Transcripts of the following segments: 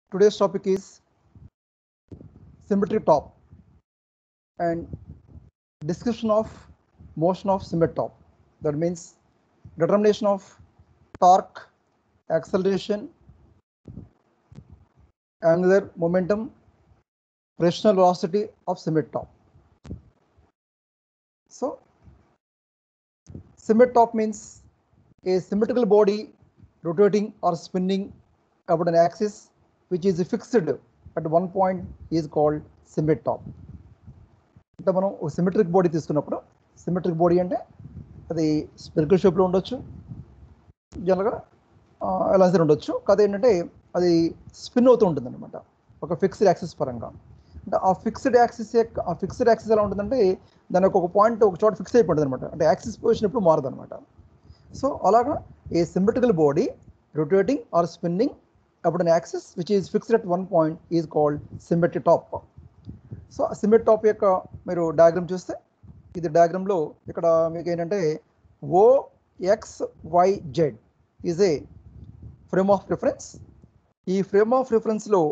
today's topic is symmetry top and description of motion of symmetry top. That means determination of torque, acceleration, angular momentum, rotational velocity of symmetry top. So symmetry top means a symmetrical body rotating or spinning about an axis which is fixed at one point is called symmetry top. అంటే మనం ఒక symmetric body తీసుకున్నప్పుడు symmetric body అంటే అది spherical షేప్లో ఉండొచ్చు జనరల్గా ఎలా సరే ఉండొచ్చు కాదు ఏంటంటే అది స్పిన్ అవుతూ ఉంటుంది అనమాట ఒక ఫిక్స్డ్ యాక్సిస్ పరంగా అంటే ఆ ఫిక్స్డ్ యాక్సిస్ యొక్క ఆ ఫిక్స్డ్ యాక్సిస్ ఎలా ఉంటుందంటే దాని ఒక పాయింట్ ఒక చోట ఫిక్స్ అయిపోతుంది అనమాట అంటే యాక్సిస్ పొజిషన్ ఎప్పుడు మారదు అనమాట సో అలాగా a symmetrical body rotating or spinning అప్పుడు an axis which is fixed at one point is called symmetry top. So symmetric top యొక్క మీరు డయాగ్రామ్ చూస్తే ఇది డయాగ్రామ్లో ఇక్కడ మీకు ఏంటంటే O X Y Z is a frame of reference ఈ ఫ్రేమ్ ఆఫ్ రిఫరెన్స్లో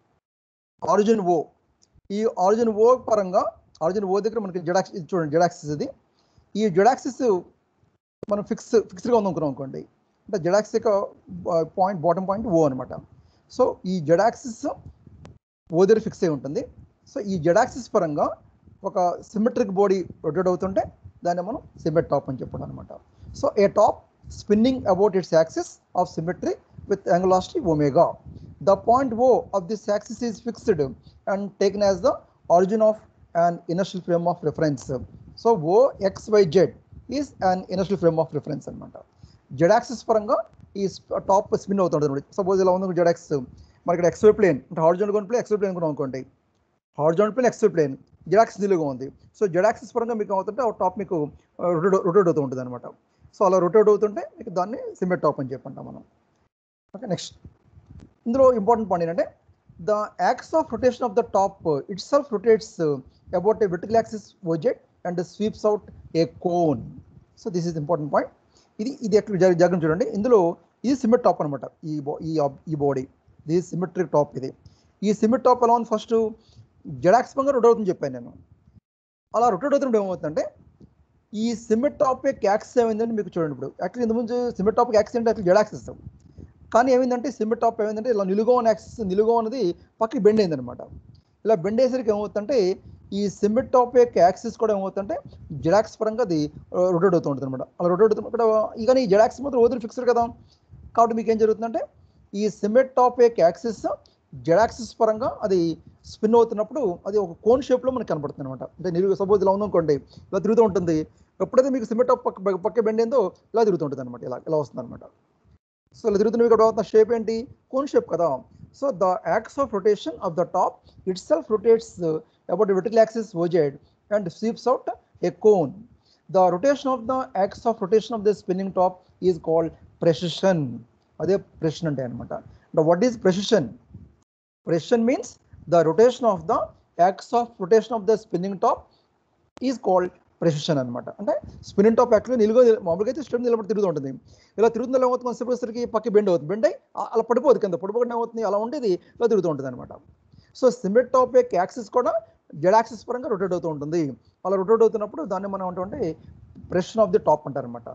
ఆరిజిన్ ఓ ఈ ఆరిజిన్ ఓ పరంగా ఆరిజిన్ ఓ దగ్గర మనకి జెడాక్స్ ఇది చూడండి జెడాక్సిస్ ఇది ఈ జెడాక్సిస్ మనం ఫిక్స్ ఫిక్స్డ్గా ఉందనుకున్నాం అనుకోండి అంటే జెడాక్సిస్ యొక్క పాయింట్ బాటమ్ పాయింట్ ఓ అనమాట సో ఈ జెడాక్సిస్ ఓ దగ్గర ఫిక్స్ అయి ఉంటుంది సో ఈ జెడాక్సిస్ పరంగా ఒక సిమెట్రిక్ బాడీ రొటేట్ అవుతుంటే దాన్ని మనం సిమెట్ టాప్ అని చెప్పడం అనమాట so a top spinning about its axis of symmetry with angular velocity omega the point O of this axis is fixed and taken as the origin of an inertial frame of reference. So O X Y Z is an inertial frame of reference అనమాట Z axis పరంగా ఈ top spin అవుతుంటుంది suppose ఇలా ఉంది Z axis మనకి XY plane అంటే horizontal కొని plane XY plane కూడా అనుకోండి horizontal plane XY plane Z axis నిలుగా ఉంది సో జెడ్ యాక్సిస్ పరంగా మీకు అవుతుంటే ఆ టాప్ మీకు రొటేట్ రొటేట్ అవుతూ ఉంటుంది అనమాట సో అలా రొటేట్ అవుతుంటే మీకు దాన్ని సిమెంట్ టాప్ అని చెప్పంటాం మనం ఓకే నెక్స్ట్ ఇందులో ఇంపార్టెంట్ పాయింట్ ఏంటంటే the axis of rotation of the top itself rotates about a vertical axis OZ and sweeps out a cone. So this is important point ఇది ఇది ఎట్లా జాగ్రత్త చూడండి ఇందులో ఇది సిమెట్ టాప్ అనమాట ఈ ఈ ఈ బాడీ ఇది సిమెట్రిక్ టాప్ ఇది ఈ సిమెట్ టాప్ ఎలా ఉంది ఫస్ట్ జడాక్స్ పరంగా రొటేట్ అవుతుంది చెప్పాను నేను అలా రొటేట్ అవుతున్నప్పుడు ఏమవుతుందంటే ఈ సిమెట్ టాప్ యొక్క యాక్సిస్ ఏమైందంటే మీకు చూడండి ఇప్పుడు యాక్చువల్లీ ఇంతకుముందు సిమెట్ టాప్ యాక్సిస్ అంటే అట్లా జడాక్సిస్ కానీ ఏమైందంటే సిమెట్ టాప్ ఏమైందంటే ఇలా నిలుగా ఉన్న యాక్సిస్ నిలుగా ఉన్నది పక్కకి బెండ్ అయిందనమాట ఇలా బెండ్ అయ్యేసరికి ఏమవుతుందంటే ఈ సిమెట్ టాప్ యొక్క యాక్సిస్ కూడా ఏమవుతుందంటే జెడాక్స్ పరంగా అది రొటేట్ అవుతూ ఉంటుంది అనమాట అలా రొటేట్ అవుతుంది ఇక్కడ ఇక ఈ జెడాక్స్ మాత్రం వదిలి ఫిక్స్డ్ కదా కాబట్టి మీకు ఏం జరుగుతుందంటే ఈ సిమెట్ టాప్ యొక్క యాక్సిస్ జెడాక్సిస్ పరంగా అది స్పిన్ అవుతున్నప్పుడు అది ఒక కోన్ షేప్లో మనకు కనపడుతుంది అనమాట అంటే నిలుగు సపోజ్ ఇలా ఉందనుకోండి ఇలా తిరుగుతూ ఉంటుంది ఎప్పుడైతే మీకు సిమెట్ టాప్ పక్క పక్క బెండ్ ఏందో ఇలా తిరుగుతుంటుంది అనమాట ఇలా ఇలా వస్తుంది అనమాట సో ఇలా తిరుగుతున్న ఇక్కడ అవుతున్న షేప్ ఏంటి కోన్ షేప్ కదా so the axis of rotation of the top itself rotates about the vertical axis OZ and sweeps out a cone. The rotation of the axis of rotation of the spinning top is called precision. అదే precision అంటే అనమాట Now what is precision? Precision means the rotation of the axis of rotation of the spinning top is called precession అనమాట అంటే spinning top actually నిలుగు మామూలుగా అయితే stem నిలబడి తిరుగుతూ ఉంటుంది ఇలా తిరుగుతుంది ఎలా అవుతుంది కొంచెం వచ్చేసరికి పక్క బెండ్ అవుతుంది బెండ్ అయ్యి అలా పడిపోదు కింద పడిపోకుండా ఏమవుతుంది అలా ఉండేది ఇలా తిరుగుతూ ఉంటుంది అనమాట సో సిమెట్ టాప్ యొక్క యాక్సిస్ కూడా జెడ్ యాక్సిస్ పరంగా రొటేట్ అవుతూ ఉంటుంది అలా రొటేట్ అవుతున్నప్పుడు దాన్ని మనం అంటే ప్రెషన్ ఆఫ్ ది టాప్ అంటారు అనమాట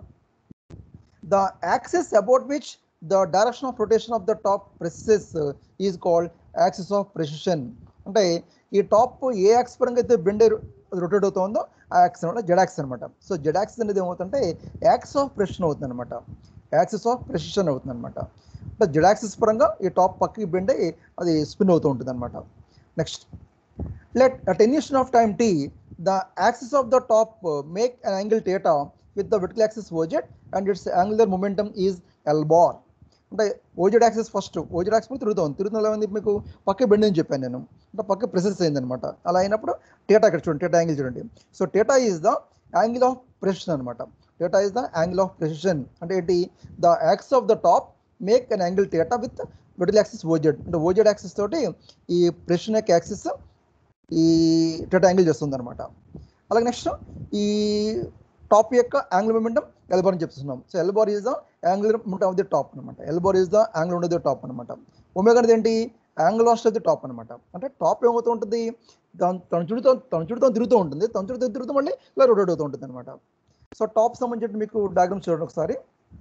the axis about which the direction of rotation of the top precesses is called axis of precession అంటే ఈ టాప్ ఏ యాక్స్ పరంగా అయితే బెండే రొటేట్ అవుతుందో ఆ యాక్స్ అనమాట జెడ్ యాక్స్ అనమాట సో జెడ్ యాక్స్ అనేది ఏమవుతుందంటే యాక్స్ ఆఫ్ ప్రెషన్ అవుతుంది అనమాట యాక్సిస్ ఆఫ్ ప్రెసిషన్ అవుతుంది అనమాట అంటే జెడ్ యాక్సిస్ పరంగా ఈ టాప్ పక్కకి బెండ్ అయ్యి అది స్పిన్ అవుతూ ఉంటుంది అనమాట next let at any instant of time t the axis of the top uh, make an angle theta with the vertical axis OZ and its angular momentum is L bar అంటే OZ axis first OZ axis తిరుగుతుంది తిరుగుతుంది ఏమైంది మీకు పక్క bend అని చెప్పాను నేను అంటే పక్క ప్రెసెస్ అయింది అనమాట అలా అయినప్పుడు టేటా ఇక్కడ చూడండి టేటా యాంగిల్ చూడండి so theta is the angle of precession అనమాట theta is the angle of precession అంటే ఏంటి the axis of the top make an angle theta with vertical axis OZ అంటే ఓజెడ్ యాక్సిస్ తోటి ఈ precision యొక్క axis ఈ TET angle చేస్తుంది అనమాట అలాగే నెక్స్ట్ ఈ టాప్ యొక్క యాంగిల్ మూమెంటం ఎల్బార్ అని చెప్తున్నాం so L bar is the angle moment of the top అనమాట L bar is the angle of the top అనమాట ఒమేగా అనేది ఏంటి angle last of the top అనమాట అంటే టాప్ ఏమవుతూ ఉంటుంది దాని తన చుడుతో తన చుడుతో తిరుగుతూ ఉంటుంది తన చుడుతో తిరుగుతూ మళ్ళీ ఇలా రొటేట్ అవుతూ ఉంటుంది అనమాట సో టాప్ సంబంధించి మీకు డయాగ్రామ్స్ చూడండి ఒకసారి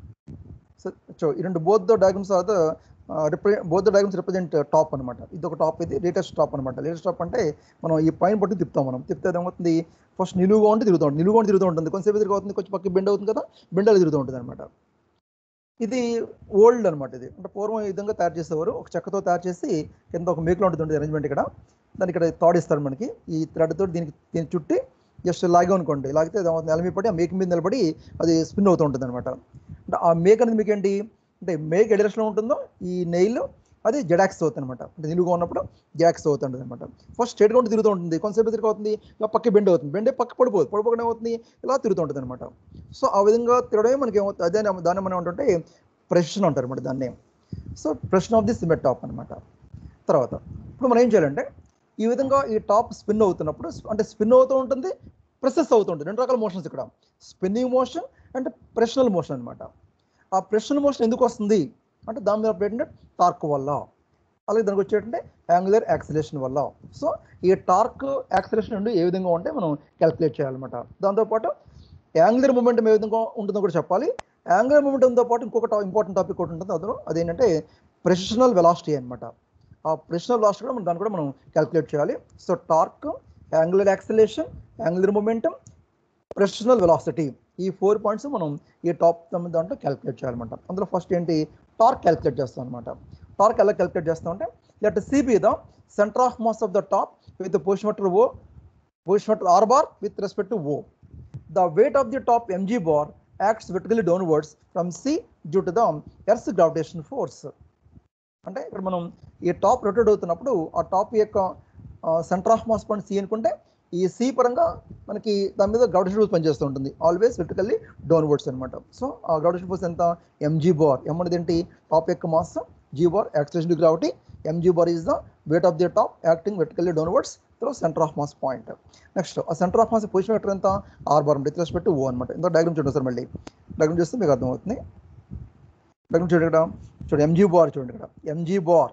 సో సో ఈ రెండు both the diagrams are the represent both the diagrams represent top అనమాట ఇది ఒక టాప్ ఇది లేటెస్ట్ టాప్ అనమాట లేటెస్ట్ టాప్ అంటే మనం ఈ పైన పట్టి తిప్పుతాం మనం తిప్పితే అది ఏమవుతుంది ఫస్ట్ నిలువుగా ఉంటే తిరుగుతూ ఉంటుంది నిలువుగా ఉంటే తిరుగుతూ ఉంటుంది కొంచెంసేపు తిరుగుతూ అవుతుంది కొంచెం పక్కకి బెండ్ అవుతుంది కదా బెండలు తిరుగుతూ ఉంటుంది అనమాట ఇది ఓల్డ్ అనమాట ఇది అంటే పూర్వం ఈ విధంగా తయారు చేసేవారు ఒక చెక్కతో తయారు చేసి కింద ఒక మేకులో ఉంటుంది అరేంజ్మెంట్ ఇక్కడ దాన్ని ఇక్కడ తాడిస్తారు మనకి ఈ థ్రెడ్ తోటి దీనికి దీన్ని చుట్టి జస్ట్ లాగే అనుకోండి లాగితే అది ఏమవుతుంది నిలబడి పడి ఆ మేక మీద నిలబడి అది స్పిన్ అవుతూ ఉంటుంది అనమాట అంటే ఆ మేక్ అనేది మీకు ఏంటి అంటే మేక్ ఏ డైరెక్షన్లో ఉంటుందో ఈ నెయిల్ అది జడాక్స్ అవుతుంది అనమాట అంటే నిలువుగా ఉన్నప్పుడు జాక్స్ అవుతుంది అనమాట ఫస్ట్ స్ట్రేట్గా ఉండి తిరుగుతూ ఉంటుంది కొంతసేపు తిరిగి అవుతుంది ఇలా పక్క బెండ్ అవుతుంది బెండే పక్క పడిపోదు పడిపోకుండా ఏమవుతుంది ఇలా తిరుగుతూ ఉంటుంది అనమాట సో ఆ విధంగా తిరగడమే మనకి ఏమవుతుంది అదే దాన్ని మనం ఏంటంటే ప్రెషన్ అంటారు అనమాట దాన్ని so precession of the symmetric top అనమాట తర్వాత ఇప్పుడు మనం ఏం చేయాలంటే ఈ విధంగా ఈ టాప్ స్పిన్ అవుతున్నప్పుడు అంటే స్పిన్ అవుతూ ఉంటుంది ప్రెసెస్ అవుతుంటుంది రెండు రకాల మోషన్స్ ఇక్కడ spinning motion and precessional motion అనమాట ఆ ప్రెషనల్ మోషన్ ఎందుకు వస్తుంది అంటే దాని మీద ఏంటంటే టార్క్ వల్ల అలాగే దానికి వచ్చేటంటే యాంగులర్ యాక్సిలేషన్ వల్ల సో ఈ టార్క్ యాక్సిలేషన్ రెండు ఏ విధంగా ఉంటే మనం క్యాలిక్యులేట్ చేయాలన్నమాట దాంతోపాటు యాంగులర్ మూమెంటం ఏ విధంగా ఉంటుందో కూడా చెప్పాలి యాంగులర్ మూమెంటంతో పాటు ఇంకొక ఇంపార్టెంట్ టాపిక్ ఒకటి ఉంటుంది అందులో అదేంటంటే ప్రెషనల్ వెలాసిటీ అనమాట ఆ ప్రెషనల్ వెలాసిటీ కూడా మనం దాన్ని కూడా మనం క్యాలిక్యులేట్ చేయాలి so torque angular acceleration angular momentum precessional velocity ఈ ఫోర్ పాయింట్స్ మనం ఈ టాప్ దాంట్లో క్యాలిక్యులేట్ చేయాలన్నమాట అందులో ఫస్ట్ ఏంటి టార్క్ క్యాలిక్యులేట్ చేస్తాం అనమాట టార్క్ ఎలా క్యాలిక్యులేట్ చేస్తాం అంటే let C be the centre of mass of the top with position vector O position vector R bar with respect to O the weight of the top mg bar acts vertically downwards from C due to the earth gravitation force అంటే ఇక్కడ మనం ఈ top rotate అవుతున్నప్పుడు ఆ top యొక్క centre of mass point C అనుకుంటే ఈ C పరంగా మనకి దాని మీద గ్రావిటేషన్ ఫోర్స్ పనిచేస్తూ ఉంటుంది ఆల్వేస్ వెర్టికల్లీ డౌన్వర్డ్స్ అనమాట సో ఆ గ్రావిటేషన్ ఫోర్స్ ఎంత ఎంజీ బార్ ఎం అనేది ఏంటి టాప్ యొక్క mass G bar acceleration gravity mg bar is the weight of the top acting vertically downwards through centre of mass point next ఆ centre of mass position vector ఎంత R bar with respect O అనమాట ఇంత diagram చూడండి sir మళ్ళీ diagram చేస్తే మీకు అర్థమవుతుంది diagram చూడండి ఇక్కడ చూడండి ఎంజీ బార్ చూడండి ఇక్కడ mg bar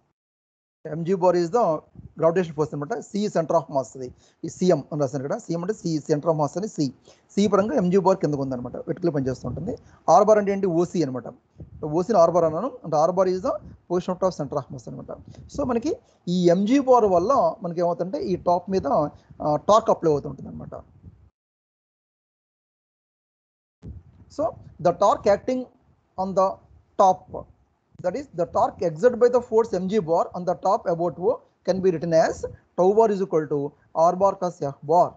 mg bar is the gravitation force అనమాట సి సెంటర్ ఆఫ్ మాస్ అది ఈ సీఎం అని రాశాను ఇక్కడ సీఎం అంటే సి సెంటర్ ఆఫ్ మాస్ అని సి సి పరంగా ఎంజీ బార్ కిందకు ఉందన్నమాట వెటికల్ పనిచేస్తుంటుంది ఆర్ బార్ అంటే ఏంటి ఓసీ అనమాట ఓసీని ఆర్ బార్ అన్నాను అంటే R bar is the position of centre of mass అనమాట సో మనకి ఈ ఎంజీ బార్ వల్ల మనకి ఏమవుతుందంటే ఈ టాప్ మీద టార్క్ అప్లై అవుతుంటుంది అనమాట so the torque acting on the top that is the torque exerted by the force mg bar on the top about O can be written as tau bar is equal to r bar cos f bar.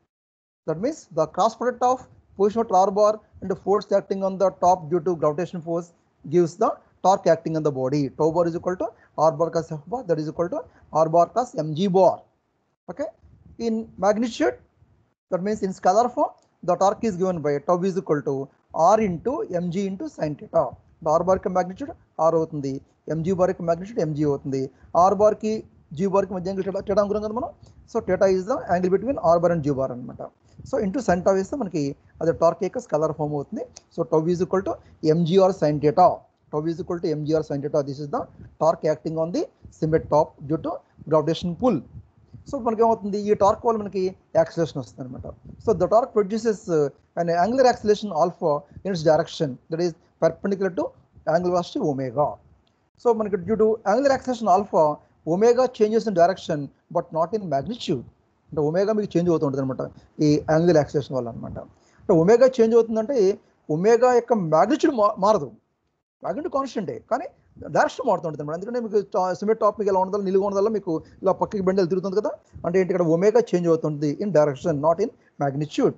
That means the cross product of position of r bar and the force acting on the top due to gravitation force gives the torque acting on the body. Tau bar is equal to r bar cos f bar that is equal to r bar cos mg bar. Okay. In magnitude that means in scalar form the torque is given by tau is equal to r into mg into sin theta. R బార్కి magnitude R అవుతుంది mg బార్కి magnitude mg అవుతుంది R బార్కి G బార్కి మధ్య angle theta theta అనుకున్నాం కదా మనం so theta is the angle between R bar and G bar అనమాట సో ఇంటూ సైన్ టా వేస్తే మనకి అది టార్క్ యొక్క స్కలర్ ఫామ్ అవుతుంది so tau is equal to mgR sin theta tau is equal to mgR sin theta this is the torque acting on the symmetric top due to gravitation pull so మనకి ఏమవుతుంది ఈ torque వల్ల మనకి acceleration వస్తుంది అనమాట so the torque produces and angular acceleration alpha in its direction that is perpendicular to angle velocity omega. So మనకి due to angular acceleration alpha, omega changes in direction but not in magnitude. అంటే omega మీకు change అవుతూ ఉంటుంది అనమాట ఈ angular acceleration వల్ల అనమాట అంటే ఒమేగా చేంజ్ అవుతుందంటే ఒమేగా యొక్క మ్యాగ్నిట్యూడ్ మారదు మ్యాగ్నిట్యూడ్ కాన్స్టెంటే కానీ డైరెక్షన్ మారుతుంటుంది అనమాట ఎందుకంటే మీకు సిమెంట్ టాప్ మీకు ఎలా ఉండదు నిలుగు ఉండదు మీకు ఇలా పక్కకి బెండలు తిరుగుతుంది కదా అంటే ఏంటి ఇక్కడ ఒమేగా చేంజ్ అవుతుంది in direction not in magnitude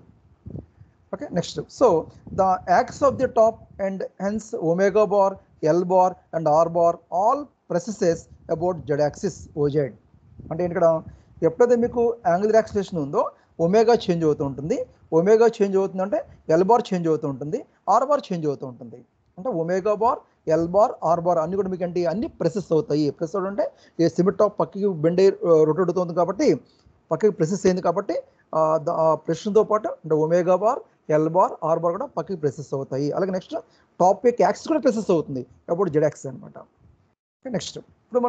okay next so the axis of the top and hence omega bar l bar and r bar all precesses about z axis oz అంటే ఇక్కడ ఎప్పుడైతే మీకు యాంగులర్ యాక్సిలేషన్ ఉందో omega change అవుతూ ఉంటుంది omega change అవుతుందంటే L bar change అవుతూ ఉంటుంది ఆర్ బార్ చేంజ్ అవుతూ ఉంటుంది అంటే omega bar L bar R bar అన్ని కూడా మీకు అంటే అన్ని ప్రెసెస్ అవుతాయి ప్రెస్ అవుతుంది అంటే ఈ సిమెంట్ టాప్ పక్కకి బెండే రొటేట్ అవుతుంది కాబట్టి పక్కకి ప్రెసెస్ అయింది కాబట్టి ప్రెషన్తో పాటు అంటే omega bar L bar R bar కూడా పక్కకి ప్రెసెస్ అవుతాయి అలాగే నెక్స్ట్ టాప్ యొక్క యాక్సిస్ కూడా ప్రెసెస్ అవుతుంది అప్పుడు జెడ్ యాక్సిస్ అనమాట నెక్స్ట్ ఇప్పుడు మనం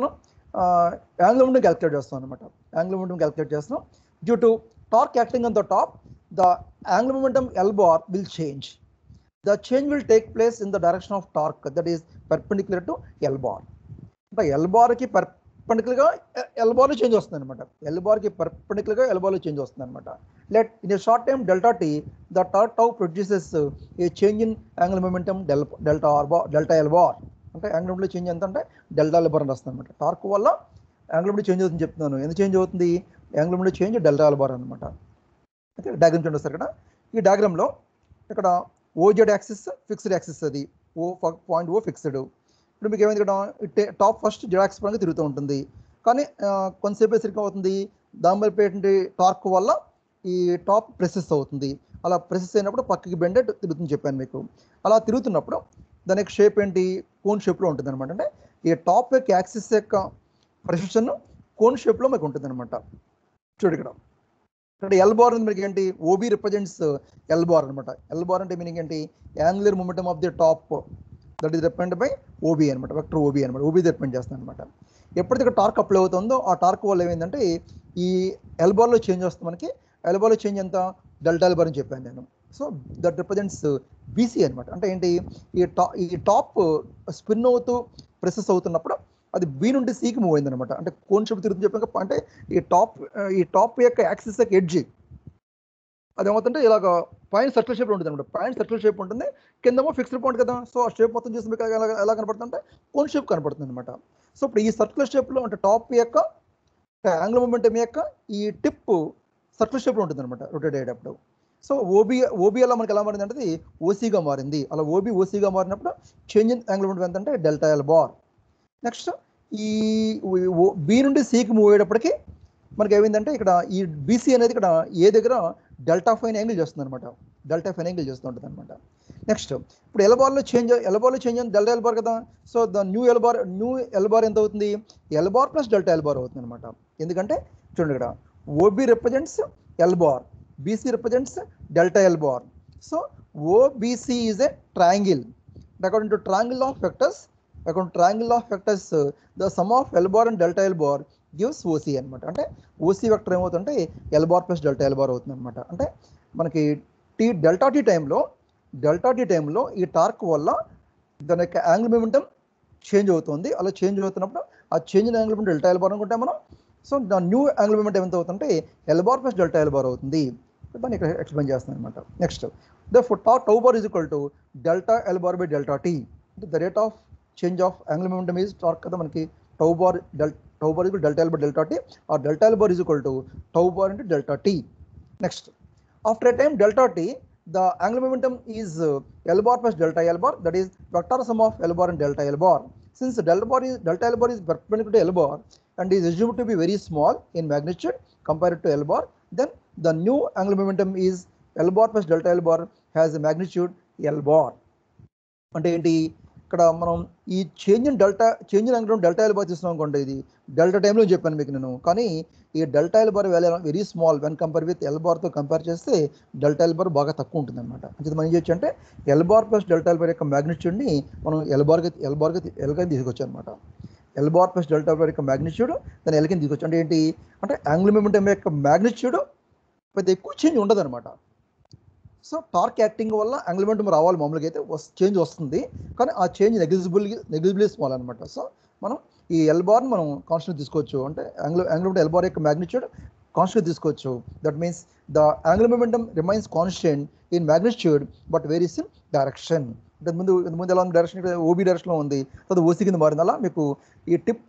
యాంగులర్ మొమెంటం క్యాలిక్యులేట్ చేస్తాం అనమాట యాంగులర్ మొమెంటం క్యాలిక్యులేట్ చేస్తాం due to torque acting on the top the angular momentum L bar will change the change will take place in the direction of torque that is perpendicular to L bar అంటే L బార్కి పర్పెండిక్యులర్గా L బార్లో change వస్తుంది అనమాట L బార్కి పర్పెండిక్యులర్గా L బార్లో change వస్తుంది అనమాట let in a short time delta T the torque tau produces a change in angular momentum del delta R bar delta L bar అంటే యాంగులర్ మొమెంటం చేంజ్ ఎంత అంటే డెల్టా ఎల్ బార్ అని వస్తుంది అనమాట torque వల్ల angular momentum change అవుతుంది చెప్తున్నాను ఎందుకు చేంజ్ అవుతుంది angular momentum change delta L bar అనమాట అయితే డయాగ్రామ్ చూడండి సార్ ఇక్కడ ఈ డయాగ్రామ్లో ఇక్కడ ఓజెడ్ యాక్సిస్ ఫిక్స్డ్ యాక్సిస్ అది ఓ పాయింట్ ఓ ఫిక్స్డ్ ఇప్పుడు మీకు ఏమైంది ఇక్కడ టాప్ ఫస్ట్ జెడ్ యాక్సిస్ పరంగా తిరుగుతూ ఉంటుంది కానీ ఆ, కొంతసేపు సరిగ్గా అవుతుంది దానిపై పెట్టిన టార్క్ వల్ల ఈ టాప్ ప్రెసెస్ అవుతుంది అలా ప్రెసెస్ అయినప్పుడు పక్కకి బెండెడ్ తిరుగుతుంది చెప్పాను మీకు అలా తిరుగుతున్నప్పుడు దాని యొక్క షేప్ ఏంటి కోన్ షేప్లో ఉంటుంది అనమాట అంటే ఈ టాప్ యొక్క యాక్సిస్ యొక్క ప్రెసిషన్ కోన్ షేప్లో మీకు ఉంటుంది అనమాట చూడు ఇక్కడ ఇక్కడ ఎల్ బార్ ఉంది మీకు ఏంటి ఓబీ రిప్రజెంట్స్ ఎల్ బార్ అనమాట ఎల్ బార్ అంటే మీనింగ్ ఏంటి angular momentum of the top that is represent by OB అనమాట వెక్టర్ ఓబీ అనమాట ఓబీ రిప్రజెంట్ చేస్తాను అనమాట ఎప్పుడైతే ఇక్కడ టార్క్ అప్లై అవుతుందో ఆ టార్క్ వల్ల ఏమైందంటే ఈ ఎల్ బార్లో చేంజ్ వస్తుంది మనకి ఎల్ బార్లో చేంజ్ ఎంత డెల్టా ఎల్ బార్ అని చెప్పాను నేను సో దట్ రిప్రజెంట్స్ బీసీ అనమాట అంటే ఏంటి ఈ టా ఈ టాప్ స్పిన్ అవుతూ ప్రెసెస్ అవుతున్నప్పుడు అది బి నుండి సికి మూవ్ అయింది అనమాట అంటే కోన్ షేప్ తిరుగుతుంది చెప్పాక అంటే ఈ టాప్ ఈ టాప్ యొక్క యాక్సిస్ యొక్క ఎడ్జ్ అది ఏమవుతుంటే ఇలాగ పాయింట్ సర్కిల్ షేప్ ఉంటుంది అనమాట పాయింట్ సర్కిల్ షేప్ ఉంటుంది కిందేమో ఫిక్స్డ్ పాయింట్ కదా సో ఆ షేప్ మొత్తం చూసి మీకు ఎలా ఎలా కనపడుతుంది అంటే కోన్ షేప్ కనపడుతుంది అనమాట సో ఇప్పుడు ఈ సర్కిల్ షేప్లో అంటే టాప్ యొక్క యాంగులర్ మూమెంటం యొక్క ఈ టిప్ సర్కిల్ షేప్లో ఉంటుంది అనమాట రొటేట్ అయ్యేటప్పుడు సో ఓబీ ఓబీ అలా మనకి ఎలా మారింది అంటే ఓసీగా మారింది అలా ఓబీ ఓసీగా మారినప్పుడు చేంజ్ ఇన్ యాంగులర్ మూమెంటం ఎంత అంటే డెల్టా ఎల్ బార్ నెక్స్ట్ ఈ బి నుండి సికి మూవ్ అయ్యేటప్పటికి మనకి ఏమైందంటే ఇక్కడ ఈ బీసీ అనేది ఇక్కడ ఏ దగ్గర డెల్టా ఫైన్ యాంగిల్ చేస్తుంది అనమాట డెల్టా ఫైన్ యాంగిల్ చేస్తూ ఉంటుంది అనమాట నెక్స్ట్ ఇప్పుడు ఎల్బార్లో చేంజ్ ఎల్బార్లో చేంజ్ అయింది డెల్టా ఎల్బార్ కదా so the new L bar new L bar ఎంత అవుతుంది ఎల్బార్ ప్లస్ డెల్టా ఎల్బార్ అవుతుంది అనమాట ఎందుకంటే చూడండి ఇక్కడ OB represents L bar BC represents delta L bar so OBC is a triangle according to triangle of vectors according triangle of vectors the sum of L bar and delta L bar gives OC అనమాట అంటే OC vector ఏమవుతుంటే L bar plus delta L bar అవుతుంది అనమాట అంటే మనకి T delta T టైంలో delta T టైంలో ఈ టార్క్ వల్ల దాని యొక్క యాంగిల్ మూమెంటం చేంజ్ అవుతుంది అలా చేంజ్ అవుతున్నప్పుడు ఆ change angle moment delta L bar అనుకుంటే మనం so the new angle moment ఎంత అవుతుంటే ఎల్బార్ ప్లస్ డెల్టా ఎల్బార్ అవుతుంది దాన్ని ఇక్కడ ఎక్స్ప్లెయిన్ చేస్తాను అనమాట next the tau tau bar is equal to delta L bar by delta T the rate of change of angle momentum is torque కదా మనకి tau bar del tau bar equal delta L by delta T or delta L bar is equal to tau bar into delta T next after a time delta t the angular momentum is uh, l bar plus delta l bar that is vector sum of l bar and delta l bar since delta bar is delta l bar is perpendicular to l bar and is assumed to be very small in magnitude compared to l bar then the new angular momentum is l bar plus delta l bar has a magnitude l bar అంటే ఏంటి ఇక్కడ మనం ఈ change in delta change in angle delta L bar తీసుకున్నాం అనుకోండి ఇది delta టైంలో చెప్పాను మీకు నేను కానీ ఈ delta L bar value very small when compare with L బార్తో కంపేర్ చేస్తే డెల్టా ఎల్ బార్ బాగా తక్కువ ఉంటుంది అనమాట అంటే మనం ఏం చేయొచ్చు అంటే L bar plus delta L bar యొక్క మ్యాగ్నిట్యూడ్ని మనం ఎల్ బార్కి ఎల్ బార్కి ఎల్గా తీసుకొచ్చాం అనమాట L bar plus delta bar యొక్క మ్యాగ్నిట్యూడ్ దాన్ని ఎల్కి తీసుకొచ్చు అంటే ఏంటి అంటే యాంగులర్ మూమెంటం యొక్క మ్యాగ్నిట్యూడ్ పెద్ద ఎక్కువ చేంజ్ ఉండదు అనమాట సో టార్క్ యాక్టింగ్ వల్ల యాంగ్లిమెంటం రావాలి మామూలుగా అయితే చేంజ్ వస్తుంది కానీ ఆ చేంజ్ నెగ్లిజిబుల్ నెగ్లిజిబుల్ స్మాల్ అనమాట సో మనం ఈ ఎల్ బార్ మనం కాన్స్టెంట్ తీసుకోవచ్చు అంటే యాంగ్లో యాంగ్లిమెంట్ ఎల్ బార్ యొక్క మ్యాగ్నిట్యూడ్ కాన్స్టెంట్ తీసుకోవచ్చు that means the angular momentum remains constant in magnitude but varies in direction అంటే ముందు ముందు ఎలా ఉంది డైరెక్షన్ ఓబీ డైరెక్షన్లో ఉంది తర్వాత ఓసీ కింద మారింది అలా మీకు ఈ టిప్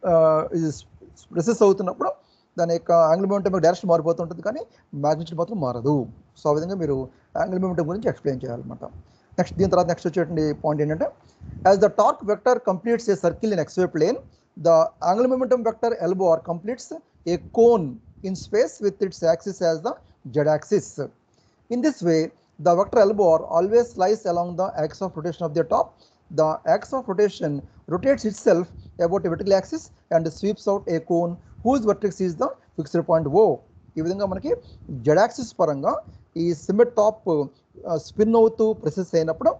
రెసెస్ అవుతున్నప్పుడు దాని యొక్క యాంగిల్ మూమెంటం డైరెక్షన్ మారిపోతుంటుంది కానీ మ్యాగ్నిట్యూడ్ మాత్రం మారదు సో ఆ విధంగా మీరు యాంగిల్ మూమెంటం గురించి ఎక్స్ప్లెయిన్ చేయాలన్నమాట నెక్స్ట్ దీని తర్వాత నెక్స్ట్ వచ్చేటువంటి పాయింట్ ఏంటంటే as the torque vector completes a circle in XY plane the angle momentum vector L bar or completes a cone in space with its axis as the Z axis in this way the vector L bar always lies along the axis of rotation of the top. The axis of rotation rotates itself about a vertical axis and sweeps out a cone whose vertex is the fixed point O. ఈ విధంగా మనకి Z axis పరంగా ఈ symmetric top spin అవుతూ precess అయినప్పుడు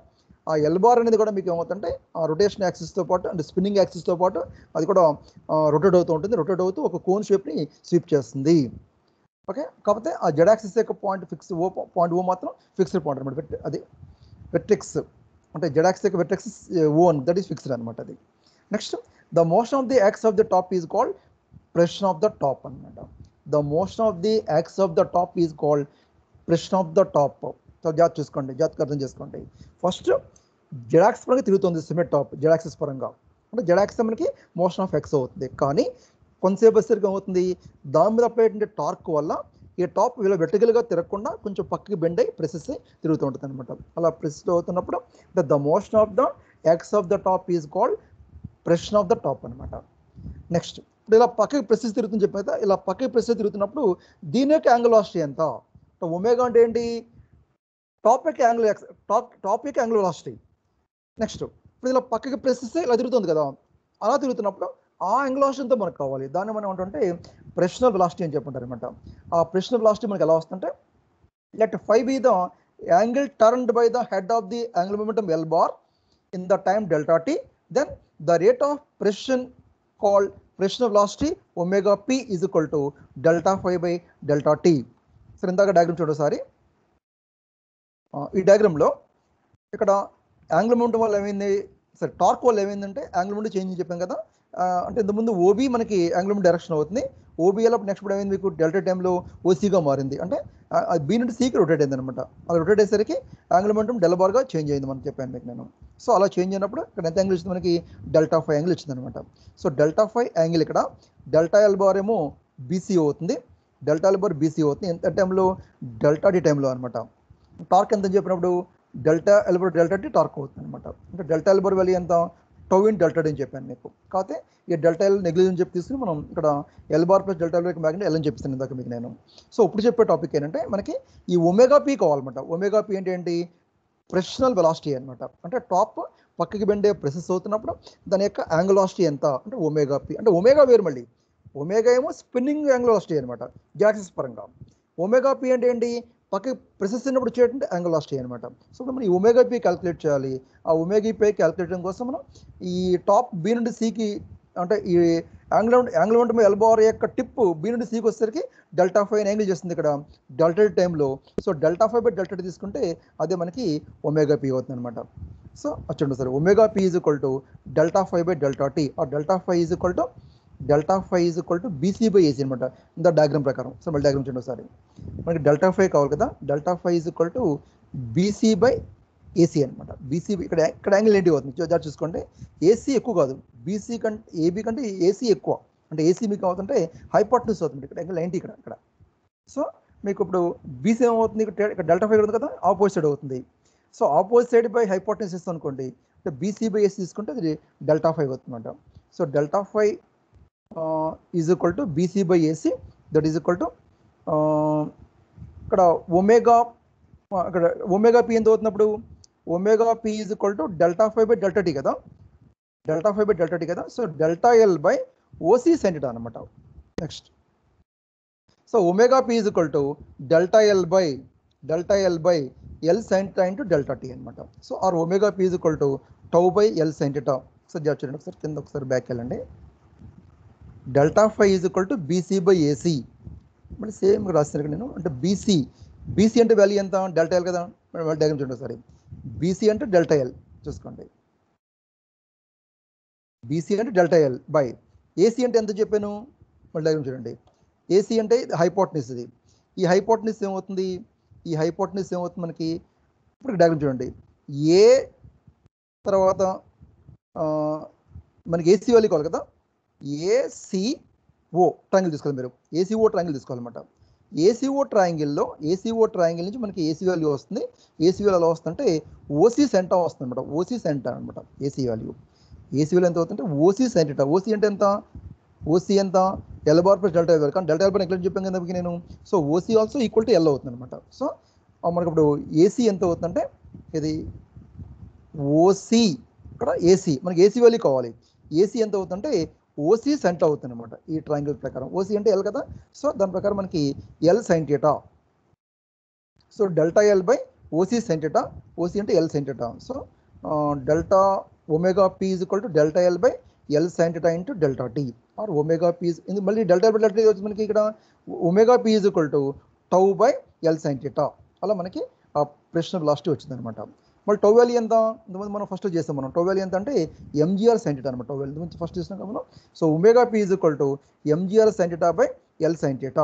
ఆ L bar అనేది కూడా మీకు ఏమవుతుందంటే ఆ రొటేషన్ యాక్సిస్తో పాటు అంటే స్పిన్నింగ్ యాక్సిస్తో పాటు అది కూడా రొటేట్ అవుతూ ఉంటుంది రొటేట్ అవుతూ ఒక కోన్ షేప్ని స్వీప్ చేస్తుంది ఓకే కాకపోతే ఆ జెడ్ యాక్సిస్ యొక్క point fix O point O మాత్రం ఫిక్స్డ్ పాయింట్ అనమాట అది వెట్రిక్స్ అంటే జెడ్ యాక్సిస్ యొక్క వెట్రిక్స్ ఓ అని దట్ ఈస్ ఫిక్స్డ్ అనమాట అది next the motion of the axis of the top is called precession of the top అనమాట the motion of the axis of the top is called precession of the top so జాత్ చూసుకోండి జాత్ అర్థం చేసుకోండి first జెడాక్స్ పరంగా తిరుగుతుంది cement top జెడాక్సిస్ పరంగా అంటే జెడాక్స్ మనకి మోషన్ ఆఫ్ ఎక్స్ అవుతుంది కానీ కొంతసేపు వచ్చేసరికి ఏమవుతుంది దాని మీద అప్లై అయ్యే టార్క్ వల్ల ఈ టాప్ ఇలా వెటగలుగా తిరగకుండా కొంచెం పక్కకి బెండ్ అయ్యి ప్రెసెస్ తిరుగుతూ ఉంటుంది అనమాట అలా ప్రెస్ అవుతున్నప్పుడు the motion of the axis of the top is called precession of the top అనమాట నెక్స్ట్ ఇప్పుడు ఇలా పక్కకి ప్రెసెస్ తిరుగుతుంది చెప్పిన ఇలా పక్కకి ప్రెసెస్ తిరుగుతున్నప్పుడు దీని యొక్క యాంగిల్ వెలాసిటీ ఎంత ఒమేగా అంటే ఏంటి టాప్ యొక్క యాంగిల్ టాప్ టాప్ యొక్క యాంగిల్ వెలాసిటీ నెక్స్ట్ ఇప్పుడు ఇలా పక్కకి ప్రెస్ ఇస్తే ఇలా తిరుగుతుంది కదా అలా తిరుగుతున్నప్పుడు ఆ యాంగిల్ వెలాసిటీతో మనకు కావాలి దాన్ని మనం ఏంటంటే ప్రెషనల్ వెలాసిటీ అని చెప్పుంటారు అనమాట ఆ ప్రెషనల్ వెలాసిటీ మనకి ఎలా వస్తుంటే let phi be the angle turned by the head of the angle momentum L bar in the time delta T then the rate of precession called precession velocity omega P is equal to delta phi by delta T సరే ఇందాక diagram చూడండి ఒకసారి ఈ డయాగ్రామ్లో ఇక్కడ angle momentum వల్ల ఏమైంది సరే torque వల్ల ఏమైందంటే యాంగిల్ మొమెంటం చేంజ్ చెప్పాం కదా ఆ, అంటే ఇంతకుముందు ఓబీ మనకి యాంగిల్ మొమెంటం డైరెక్షన్ అవుతుంది ఓబీ ఎలా నెక్స్ట్ ఇప్పుడు ఏమైంది మీకు డెల్టా టైంలో ఓసీగా మారింది అంటే ఆ, అది బీ నుండి సీకి రొటేట్ అయింది అనమాట అది రొటేట్ అయ్యేసరికి యాంగిల్ మొమెంటం డెల్బార్గా చేంజ్ అయింది మనం చెప్పాను మీకు నేను సో అలా చేంజ్ అయినప్పుడు ఇక్కడ ఎంత యాంగిల్ ఇచ్చింది మనకి డెల్టా ఫైవ్ యాంగిల్ ఇచ్చింది అనమాట సో డెల్టా ఫైవ్ యాంగిల్ ఇక్కడ డెల్టా ఎల్ బార్ ఏమో బీసీ అవుతుంది డెల్టా ఎల్ బార్ బీసీ అవుతుంది ఎంత టైంలో డెల్టా డి టైంలో అనమాట టార్క్ ఎంత అని చెప్పినప్పుడు delta L bar delta T torque అవుతుంది అనమాట అంటే డెల్టా ఎల్బర్ వాల్యూ ఎంత టౌ ఇన్ డెల్టా డి అని చెప్పాను మీకు కాకపోతే ఈ డెల్టా ఎల్ నెగ్లిజెన్స్ చెప్పి తీసుకుని మనం ఇక్కడ L bar plus delta L magnitude L అని చెప్తాను ఇందాక మీకు నేను సో ఇప్పుడు చెప్పే టాపిక్ ఏంటంటే మనకి ఈ ఒమేగా పీ కావాలన్నమాట ఒమేగా పీ అంటే ఏంటి ప్రెషనల్ వెలాసిటీ అనమాట అంటే టాప్ పక్కకి బెండే ప్రెసెస్ అవుతున్నప్పుడు దాని యొక్క యాంగులాసిటీ ఎంత అంటే ఒమేగా పీ అంటే ఒమేగా వేరు మళ్ళీ ఒమేగా ఏమో స్పిన్నింగ్ యాంగులాసిటీ అనమాట జాక్సిస్ పరంగా ఒమేగా పీ అంటే ఏంటి పక్కకి ప్రెసెస్ ఉన్నప్పుడు వచ్చేటువంటి యాంగులాసిటీ అనమాట సో ఇప్పుడు మనం ఈ ఒమేగా పీ క్యాలిక్యులేట్ చేయాలి ఆ ఒమేగా పీ క్యాలిక్యులేట్ చేయడం కోసం మనం ఈ టాప్ బి నుండి సికి అంటే ఈ యాంగిల్ యాంగిల్ ఉంటుంది ఎల్బార్ యొక్క టిప్ బి నుండి సికి వచ్చేసరికి డెల్టా ఫైవ్ యాంగిల్ చేస్తుంది ఇక్కడ డెల్టా టైంలో so delta phi by delta తీసుకుంటే అదే మనకి ఒమేగా పీ అవుతుంది అనమాట సో వచ్చండి sir omega P is equal to delta phi by delta T ఆ delta phi is equal to delta phi is equal to BC by AC అనమాట ఇంత diagram ప్రకారం సో మళ్ళీ డయాగ్రామ్ చూడండి ఒకసారి మనకి డెల్టా ఫైవ్ కావాలి కదా delta phi is equal to BC by AC అనమాట బీసీ ఇక్కడ ఇక్కడ యాంగిల్ ఏంటి అవుతుంది జాగ్రత్త చూసుకోండి ఏసీ ఎక్కువ కాదు బీసీ కంటే ఏబీ కంటే ఏసీ ఎక్కువ అంటే ఏసీ మీకు అవుతుంటే హైపాట్నస్ అవుతుంది ఇక్కడ యాంగిల్ ఏంటి ఇక్కడ ఇక్కడ సో మీకు ఇప్పుడు బీసీ ఏమవుతుంది ఇక్కడ ఇక్కడ డెల్టా ఫైవ్ ఉంది కదా ఆపోజిట్ సైడ్ అవుతుంది so opposite side by hypotenuse ఇస్తాం అనుకోండి అంటే బీసీ బై ఏసీ తీసుకుంటే అది డెల్టా ఫైవ్ అవుతుంది అనమాట so delta phi is equal to BC by AC that is equal to ఇక్కడ ఒమేగా ఇక్కడ ఒమేగా పి ఎంత అవుతున్నప్పుడు omega P is equal to delta phi by delta T కదా delta phi by delta T కదా so delta L by OC sin theta అనమాట next so omega P is equal to delta L by delta L by L sin theta into delta T అనమాట so or omega P is equal to tau by L sin theta ఒకసారి జాబ్ చూడండి ఒకసారి కింద ఒకసారి back వెళ్ళండి delta phi is equal to BC by AC మళ్ళీ same రాస్తాను ఇక్కడ నేను అంటే బీసీ బీసీ అంటే వాల్యూ ఎంత డెల్టా ఎల్ కదా మళ్ళీ డయాగ్రామ్ చూడండి ఒకసారి బీసీ అంటే డెల్టా ఎల్ చూసుకోండి బీసీ అంటే డెల్టా ఎల్ బై ఏసీ అంటే ఎంత చెప్పాను మళ్ళీ డయాగ్రామ్ చూడండి ఏసీ అంటే హైపోట్నిస్ ఇది ఈ హైపోట్నిస్ ఏమవుతుంది ఈ హైపోట్నిస్ ఏమవుతుంది మనకి ఇప్పుడు డయాగ్రామ్ చూడండి ఏ తర్వాత ఆ, మనకి ఏసీ వాల్యూ కావాలి కదా ఏసీఓ ట్రయాంగిల్ తీసుకోవాలి మీరు ఏసీఓ ట్రయాంగిల్ తీసుకోవాలన్నమాట ఏసీఓ ట్రయాంగిల్లో ఏసీఓ ట్రయాంగిల్ నుంచి మనకి ఏసీ వాల్యూ వస్తుంది ఏసీ వాల్యూ ఎలా వస్తుందంటే ఓసీ సెంటా వస్తుంది అనమాట ఓసీ సెంటా అనమాట ఏసీ వాల్యూ ఏసీ వాల్యూ ఎంత అవుతుందంటే ఓసీ సెంటా ఓసీ అంటే ఎంత ఓసీ ఎంత L bar plus delta L కానీ డెల్టా ఎల్ బార్ ఎక్కడ చెప్పాను కదా మీకు నేను so OC also equal to L అవుతుంది అనమాట సో మనకి ఇప్పుడు ఏసీ ఎంత అవుతుందంటే ఇది ఓసీ ఇక్కడ ఏసీ మనకి ఏసీ వాల్యూ కావాలి ఏసీ ఎంత అవుతుందంటే ఓసీ సెంట్ అవుతుంది అనమాట ఈ ట్రయాంగిల్ ప్రకారం ఓసీ అంటే ఎల్ కదా సో దాని ప్రకారం మనకి L sin theta so delta L by OC sin theta OC అంటే L sin theta so delta omega P is equal to delta L by L sin theta into delta T or omega P ఇది మళ్ళీ delta L by delta వచ్చి మనకి ఇక్కడ omega P is equal to tau by L sin theta అలా మనకి ఆ ప్రశ్న last వచ్చింది అనమాట మళ్ళీ టోవెల్ ఎంత ఇంతకుముందు మనం ఫస్ట్ చేసాం మనం టోవెల్ ఎంత అంటే ఎంజిఆర్ సైన్ టీటా అనమాట టోవెల్ నుంచి ఫస్ట్ చేసినాం కదా మనం so omega P is equal to MGR sin theta by L sin theta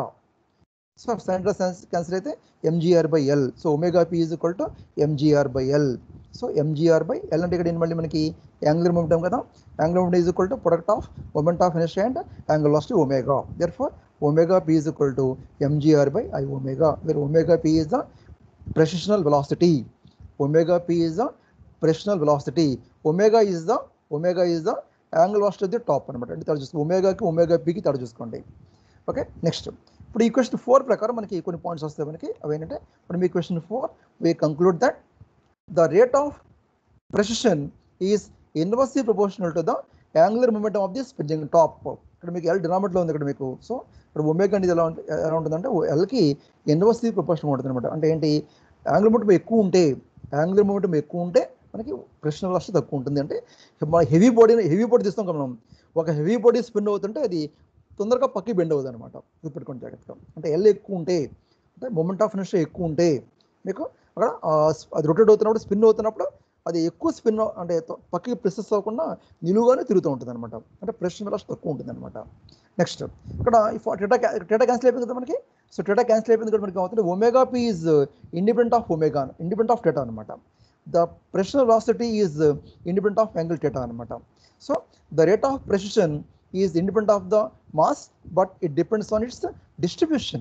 so sin theta cancel అయితే MGR by L so omega P is equal to MGR by L so MGR by L అంటే ఇక్కడ ఏంటి మళ్ళీ మనకి angular momentum కదా angular momentum is equal to product of moment of inertia and angle last omega therefore omega P is equal to MGR by I omega where omega P is the precisional velocity omega p is the precisional velocity omega is the omega is the angle velocity of the top అనమాట అంటే తడ చూసుకోండి ఒమేగాకి omega పికి తడ చూసుకోండి okay next ఇప్పుడు ఈ question four ప్రకారం మనకి కొన్ని points వస్తాయి మనకి అవి ఏంటంటే ఇప్పుడు మీ question four we conclude that the rate of precession is inversely proportional to the angular moment of the spinning top ఇక్కడ మీకు ఎల్ డినామినేట్లో ఉంది ఇక్కడ మీకు సో ఇక్కడ ఒమేగా అనేది ఎలా ఉంటుంది ఎలా ఉంటుందంటే ఎల్కి ఇన్వర్స్లీ ప్రపోర్షనల్ ఉంటుంది అనమాట అంటే ఏంటి యాంగులర్ మూమెంట్ ఎక్కువ ఉంటే యాంగులర్ మూమెంట్ ఎక్కువ ఉంటే మనకి ప్రెషర్ లాస్ట్ తక్కువ ఉంటుంది అంటే మన హెవీ బాడీని హెవీ బాడీ తీస్తాం కదా మనం ఒక హెవీ బాడీ స్పిన్ అవుతుంటే అది తొందరగా పక్కకి బెండ్ అవుతుంది అనమాట గుర్తుపెట్టుకోండి జాగ్రత్తగా అంటే ఎల్ ఎక్కువ ఉంటే అంటే మూమెంట్ ఆఫ్ ఇనర్షియా ఎక్కువ ఉంటే మీకు అక్కడ ఆ స్- అది రొటేట్ అవుతున్నప్పుడు స్పిన్ అవుతున్నప్పుడు అది ఎక్కువ స్పిన్ అంటే త- పక్కకి ప్రెసెస్ అవ్వకుండా నిలువుగానే తిరుగుతూ ఉంటుంది అనమాట అంటే ప్రెషర్ లాస్ట్ తక్కువ ఉంటుంది అనమాట నెక్స్ట్ ఇక్కడ ఈ ఫా- టెటా క్యా- టెటా క్యాన్సిల్ అయిపోయింది కదా మనకి సో టెటా క్యాన్సిల్ అయిపోయింది కదా మనకి అవుతుంది omega P is independent of omega independent of టెటా అనమాట the pressure velocity is independent of angle టెటా అనమాట so the rate of precession is independent of the mass but it depends on its distribution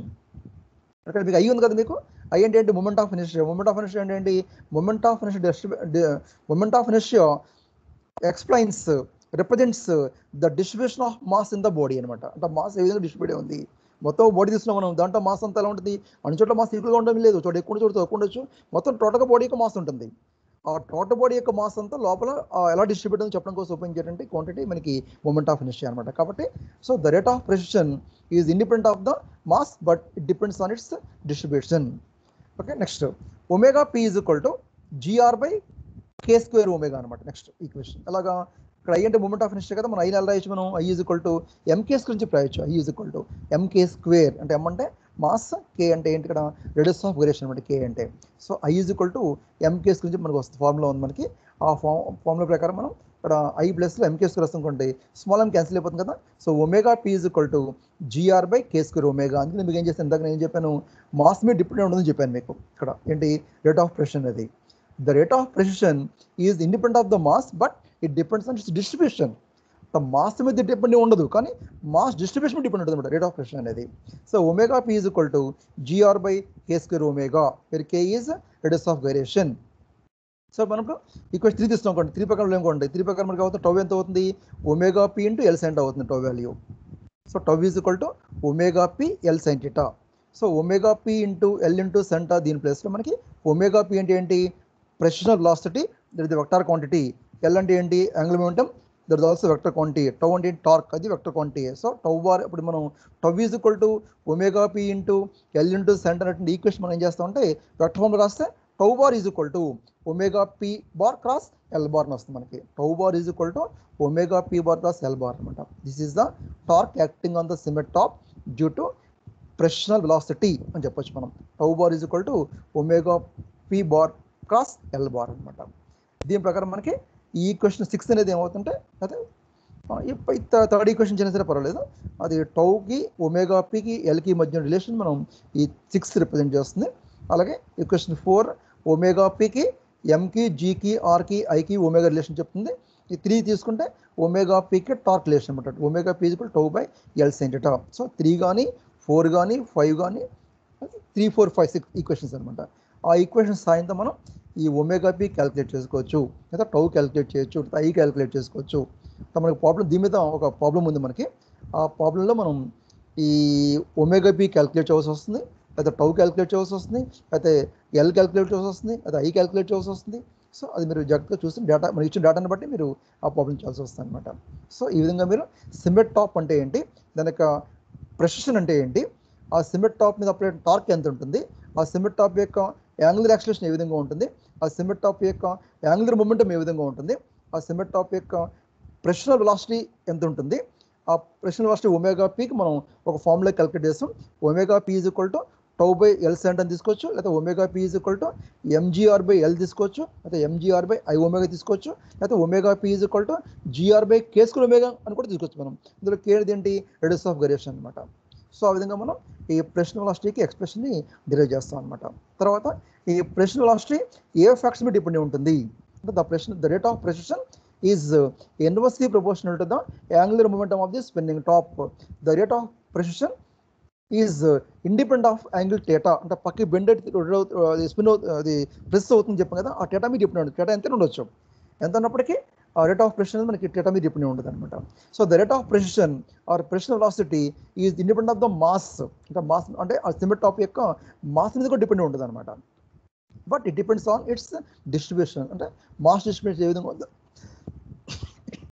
అక్కడ మీకు అయ్యి ఉంది కదా మీకు I అంటే ఏంటి మూమెంట్ ఆఫ్ ఇనిషియా మూమెంట్ ఆఫ్ ఇనిషియా అంటే ఏంటి moment of ఇనిషియా moment of ఇనిషియా ఎక్స్ప్లైన్స్ represents the distribution of mass in the body అనమాట అంటే మాస్ ఏ విధంగా డిస్ట్రిబ్యూట్ అయి ఉంది మొత్తం బాడీ తీసుకున్నాం మనం దాంట్లో మాస్ అంతా ఎలా ఉంటుంది అన్ని చోట్ల మాస్ ఈక్వల్గా ఉండడం లేదు చోట ఎక్కువ చోట తక్కువ ఉండొచ్చు మొత్తం టోటల్గా బాడీ యొక్క మాస్ ఉంటుంది ఆ టోటల్ బాడీ యొక్క మాస్ అంతా లోపల ఆ, ఎలా డిస్ట్రిబ్యూట్ అని చెప్పడం కోసం ఓపెన్ చేయాలంటే క్వాంటిటీ మనకి మూమెంట్ ఆఫ్ ఇనిషియా అనమాట కాబట్టి so the rate of precession is independent of the mass but it depends on its distribution okay next omega P is equal to GR by K square omega అనమాట next equation అలాగా ఇక్కడ I అంటే moment of ఇనిషియా కదా మనం I ఎలా రాయొచ్చు మనం I is equal to MK square గురించి రాయొచ్చు I is equal to MK square అంటే ఎం అంటే మాస్ కే అంటే ఏంటి ఇక్కడ రెడియస్ ఆఫ్ వేరియేషన్ అనమాట కే అంటే so I is equal to MK square గురించి మనకు వస్తుంది ఫార్ములా ఉంది మనకి ఆ ఫార్మ్ ఫార్ములా ప్రకారం మనం ఇక్కడ ఐ ప్లస్లో ఎంకే స్క్వేర్ వస్తుంటే స్మాల్ ఎం క్యాన్సిల్ అయిపోతుంది కదా so omega P is equal to GR by K square omega అందుకని మీకు ఏం చేస్తాను ఇందాక నేను ఏం చెప్పాను మాస్ మీద డిపెండెంట్ ఉంటుందని చెప్పాను మీకు ఇక్కడ ఏంటి రేట్ ఆఫ్ ప్రెషన్ అది the rate of precession is independent of the mass but it depends on its distribution the mass మీద డిపెండ్ ఉండదు కానీ మాస్ డిస్ట్రిబ్యూషన్ డిపెండ్ ఉంటుంది అనమాట రేట్ ఆఫ్ ప్రెషన్ అనేది so omega P is equal to GR by K square omega where K is radius of variation so మనం equation three తీస్తున్నాం అనుకోండి three ప్రకారం ఏమనుకోండి త్రీ ప్రకారం మనకి అవుతుంది టవ్ ఎంత అవుతుంది omega P into L sin అవుతుంది tau value so tau is equal to omega P L sin theta so omega P into L into sin theta దీని ప్లేస్లో మనకి ఒమేగా పీ అంటే ఏంటి precessional velocity that is vector quantity L అంటే ఏంటి angle momentum that is also vector quantity tau అంటే torque అది vector quantity so tau bar ఇప్పుడు మనం tau is equal to omega P into L into sin theta అంటే equation మనం ఏం చేస్తామంటే వెక్టర్ ఫామ్ రాస్తే tau bar is equal to omega P bar cross L bar అని వస్తుంది మనకి tau bar is equal to omega P bar cross L bar అనమాట this is the torque acting on the symmetric top due to precessional velocity అని చెప్పొచ్చు మనం tau bar is equal to omega P bar cross L bar అనమాట దీని ప్రకారం మనకి ఈ equation six అనేది ఏమవుతుంటే అదే థర్డ్ ఈక్వేషన్ చేసినా సరే పర్వాలేదు అది టౌకి ఒమేగా పీకి ఎల్కి మధ్య రిలేషన్ మనం ఈ సిక్స్ రిప్రజెంట్ చేస్తుంది అలాగే ఈక్వేషన్ ఫోర్ ఒమేగా పీకి ఎంకి జీకి ఆర్కి ఐకి ఒమేగా రిలేషన్ చెప్తుంది ఈ త్రీ తీసుకుంటే ఒమేగా పీకి టార్క్ రిలేషన్ అనమాట omega P equal tau by L sin theta so three కానీ ఫోర్ కానీ ఫైవ్ కానీ three four five six equations అనమాట ఆ ఈక్వేషన్ సాయంతో మనం ఈ ఒమేగా పీ క్యాలిక్యులేట్ చేసుకోవచ్చు లేదా టౌ క్యాలిక్యులేట్ చేయొచ్చు ఐ క్యాలిక్యులేట్ చేసుకోవచ్చు సో మనకి ప్రాబ్లం దీని మీద ఒక ప్రాబ్లం ఉంది మనకి ఆ ప్రాబ్లంలో మనం ఈ ఒమేగా పీ క్యాలిక్యులేట్ చేయవలసి వస్తుంది లేదా టౌ క్యాలిక్యులేట్ చేయవలసి వస్తుంది అయితే ఎల్ క్యాలిక్యులేట్ చేయవలసి వస్తుంది అయితే ఐ క్యాలిక్యులేట్ చేయవలసి వస్తుంది సో అది మీరు జాగ్రత్తగా చూసి డేటా మనం ఇచ్చిన డేటాని బట్టి మీరు ఆ ప్రాబ్లం చేయాల్సి వస్తుంది అనమాట సో ఈ విధంగా మీరు సిమెట్ టాప్ అంటే ఏంటి దాని యొక్క ప్రెసిషన్ అంటే ఏంటి ఆ సిమెట్ టాప్ మీద అప్లై టార్క్ ఎంత ఉంటుంది ఆ సిమెట్ టాప్ యొక్క యాంగులర్ యాక్సిలేషన్ ఏ విధంగా ఉంటుంది ఆ సిమెంట్ టాప్ యొక్క యాంగులర్ మొమెంటం ఏ విధంగా ఉంటుంది ఆ సిమెంట్ టాప్ యొక్క ప్రెషనల్ వెలాసిటీ ఎంత ఉంటుంది ఆ ప్రెషనల్ వెలాసిటీ ఒమేగా పీకి మనం ఒక ఫార్ములా క్యాలిక్యులేట్ చేస్తాం omega P is equal to tau by L sin theta అని తీసుకోవచ్చు లేకపోతే omega P is equal to MGR by L తీసుకోవచ్చు లేకపోతే ఎంజీఆర్ బై ఐ ఒమేగా తీసుకోవచ్చు లేకపోతే omega P is equal to GR by K square omega అని కూడా తీసుకోవచ్చు మనం ఇందులో కే అనేది ఏంటి రెడ్యూస్ ఆఫ్ గరేషన్ అనమాట సో ఆ విధంగా మనం ఈ ప్రెషనల్ వెలాసిటీకి ఎక్స్ప్రెషన్ని డిరైవ్ చేస్తాం అనమాట తర్వాత ఈ ప్రెషనల్ వెలాసిటీ ఏ ఫ్యాక్ట్స్ మీద డిపెండ్ ఉంటుంది అంటే the precession the rate of precession is inversely proportional to the angular momentum of the spinning top the rate of precession is independent of angle theta అంటే పక్కకి బెండ్ స్పిన్ అది press అవుతుంది చెప్పాం కదా ఆ టేటా మీద డిపెండ్ ఉంటుంది theta ఎంత ఉండొచ్చు ఎంత ఉన్నప్పటికీ ఆ రేట్ ఆఫ్ ప్రెషన్ అనేది మనకి టేటా మీద డిపెండ్ ఉంటుంది అనమాట so the rate of precession or precession velocity is independent of the mass అంటే మాస్ అంటే ఆ సిమెంట్ టాప్ యొక్క మాస్ మీద కూడా డిపెండ్ ఉంటుంది అనమాట but it depends on its distribution అంటే మాస్ డిస్ట్రిబ్యూషన్ ఏ విధంగా ఉందో